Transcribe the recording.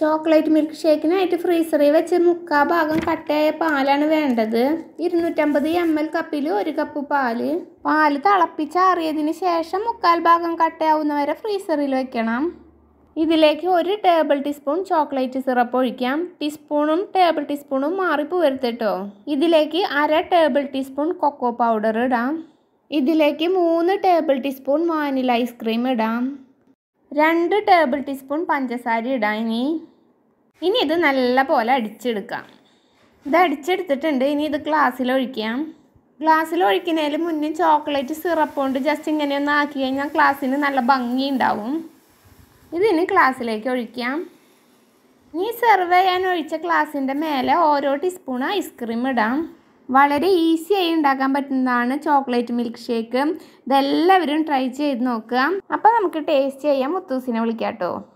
chocolate milk ഷേക്കിനായിട്ട് ഫ്രീസറിൽ വെച്ച് മുക്കാ ഭാഗം കട്ടയായ പാലാണ് വേണ്ടത് ഇരുന്നൂറ്റമ്പത് എം എൽ കപ്പിൽ ഒരു കപ്പ് പാല് പാല് തിളപ്പിച്ചാറിയതിന് ശേഷം മുക്കാൽ ഭാഗം കട്ടയാവുന്നവരെ ഫ്രീസറിൽ വെക്കണം ഇതിലേക്ക് ഒരു ടേബിൾ ടീസ്പൂൺ ചോക്ലേറ്റ് സിറപ്പ് ഒഴിക്കാം ടീസ്പൂണും ടേബിൾ ടീസ്പൂണും മാറി പോരുത്തട്ടോ ഇതിലേക്ക് അര ടേബിൾ ടീസ്പൂൺ കൊക്കോ പൗഡർ ഇടാം ഇതിലേക്ക് മൂന്ന് ടേബിൾ ടീസ്പൂൺ വാനില ഐസ്ക്രീം ഇടാം രണ്ട് ടേബിൾ ടീസ്പൂൺ പഞ്ചസാര ഇടാം ഇനി ഇനി ഇത് നല്ല പോലെ അടിച്ചെടുക്കാം ഇത് അടിച്ചെടുത്തിട്ടുണ്ട് ഇനി ഇത് ഗ്ലാസ്സിൽ ഒഴിക്കാം ഗ്ലാസ്സിൽ ഒഴിക്കുന്നതിന് മുന്നേ ചോക്ലേറ്റ് സിറപ്പ് കൊണ്ട് ജസ്റ്റ് ഇങ്ങനെ ഒന്ന് ആക്കി കഴിഞ്ഞാൽ ഗ്ലാസ്സിന് നല്ല ഭംഗി ഉണ്ടാവും ഇതിന് ഗ്ലാസ്സിലേക്ക് ഒഴിക്കാം ഇനി സെർവ് ചെയ്യാൻ ഒഴിച്ച ഗ്ലാസിൻ്റെ മേലെ ഓരോ ടീസ്പൂൺ ഐസ്ക്രീം ഇടാം വളരെ ഈസി ആയി ഉണ്ടാക്കാൻ പറ്റുന്നതാണ് ചോക്ലേറ്റ് മിൽക്ക് ഷേക്ക് ഇതെല്ലാവരും ട്രൈ ചെയ്ത് നോക്കുക അപ്പോൾ നമുക്ക് ടേസ്റ്റ് ചെയ്യാൻ മുത്തൂസിനെ വിളിക്കാം കേട്ടോ